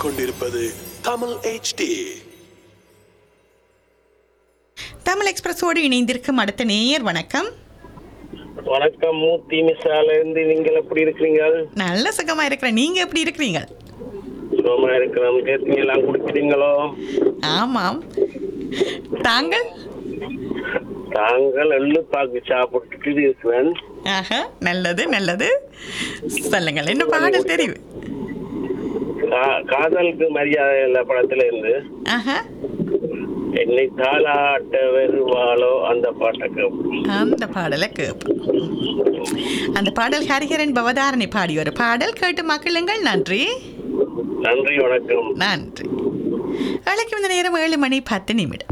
கேட்டுக்கொண்டிருப்பது தமிழ் HD தமிழ் எக்ஸ்பிரஸோடு இணைந்திருக்கும் அடுத்த நேயர் வணக்கம் வணக்கம் மூர்த்தி மிஸ்ஸால இருந்து நீங்கள் எப்படி இருக்கிறீங்க நல்ல சுகமா இருக்கிறேன் நீங்க எப்படி இருக்கிறீங்க சுகமா இருக்கிறோம் கேட்டீங்க எல்லாம் குடிக்கிறீங்களோ ஆமாம் தாங்கள் தாங்கள் எள்ளு பாக்கு சாப்பிட்டுட்டு இருக்கிறேன் ஆஹா நல்லது நல்லது சொல்லுங்கள் என்ன பாடல் தெரியும் கா- காதலுக்கு மரியாதை இல்ல படத்துல இருந்து ஆஹா என்னை தாளாட்ட வருவாளோ அந்த பாட்டை கேட்போம் அந்த பாடலை கேட்போம் அந்த பாடல் ஹரிஹரன் பவதாரணி பாடி ஒரு பாடல் கேட்டு மக்களுங்கள் நன்றி நன்றி வணக்கம் நன்றி அழைக்கும் இந்த நேரம் ஏழு மணி பத்து நிமிடம்